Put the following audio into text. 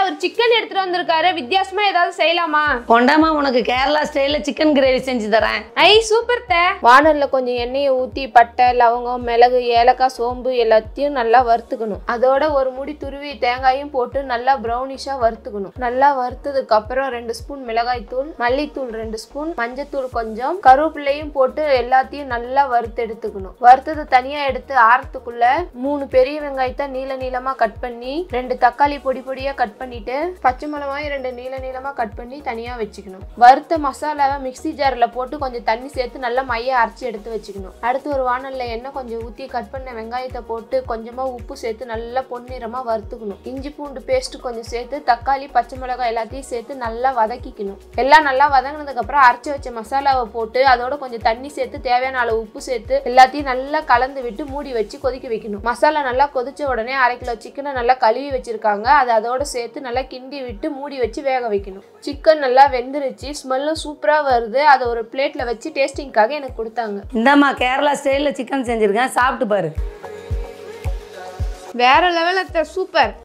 அவர் chicken எடுத்துட்டு வந்திருக்காரு வித்தியாசமா ஏதாவது செய்யலாமா கொண்டாமா உனக்கு கேரளா ஸ்டைலில் சிக்கன் கிரேவி செஞ்சு தரேன் ஐ சூப்பர் தே வானல்ல கொஞ்சம் எண்ணெயை ஊத்தி பட்டை லவங்கம் மிளகு ஏலக்காய் சோம்பு எல்லாத்தையும் நல்லா வறுத்துக்கணும் அதோட ஒரு முடி துருவி தேங்காயும் போட்டு நல்லா ப்ரௌனிஷா வறுத்துக்கணும் நல்லா வறுத்ததுக்கு அப்புறம் ரெண்டு ஸ்பூன் மிளகாய் தூள் மல்லித்தூள் ரெண்டு ஸ்பூன் மஞ்சத்தூள் கொஞ்சம் கருவேப்பிலையும் போட்டு எல்லாத்தையும் நல்லா வறுத்து எடுத்துக்கணும் வறுத்தது தனியா எடுத்து ஆறத்துக்குள்ள மூணு பெரிய வெங்காயத்தை நீள நீளமா கட் பண்ணி ரெண்டு தக்காளி பொடி பொடியா கட் பண்ணிட்டு பச்சை மிளகாயும் ரெண்டு நீள நீளமா கட் பண்ணி தனியா வச்சுக்கணும் வறுத்த மசாலாவை மிக்ஸி ஜார்ல போட்டு கொஞ்சம் தண்ணி சேர்த்து நல்லா மைய அரைச்சி எடுத்து வச்சுக்கணும் அடுத்து ஒரு வானல்ல எண்ணெய் கொஞ்சம் ஊத்தி கட் பண்ண வெங்காயத்தை போட்டு கொஞ்சமா உப்பு சேர்த்து நல்லா பொன்னிறமா வறுத்துக்கணும் இஞ்சி பூண்டு பேஸ்ட் கொஞ்சம் சேர்த்து தக்காளி பச்சை மிளகாய் எல்லாத்தையும் சேர்த்து நல்லா வதக்கிக்கணும் எல்லாம் நல்லா வதங்கினதுக்கு அப்புறம் அரைச்சி வச்ச மசாலாவை போட்டு அதோட கொஞ்சம் தண்ணி சேர்த்து தேவையான அளவு உப்பு சேர்த்து எல்லாத்தையும் நல்லா கலந்து விட்டு மூடி வச்சு கொதிக்க வைக்கணும் மசாலா நல்லா கொதிச்ச உடனே அரை கிலோ சிக்கனை நல்லா கழுவி வச்சிருக்காங்க அது அதோட சேர்த்து நல்லா கிண்டி விட்டு மூடி வச்சு வேக வைக்கணும் சிக்கன் நல்லா வெந்துருச்சு ஸ்மெல்லும் சூப்பரா வருது அதை ஒரு பிளேட்ல வச்சு டேஸ்டிங்காக எனக்கு கொடுத்தாங்க இந்தாம்மா கேரளா ஸ்டைலில் சிக்கன் செஞ்சுருக்கேன் சாப்பிட்டு பாரு வேற லெவல் சூப்பர்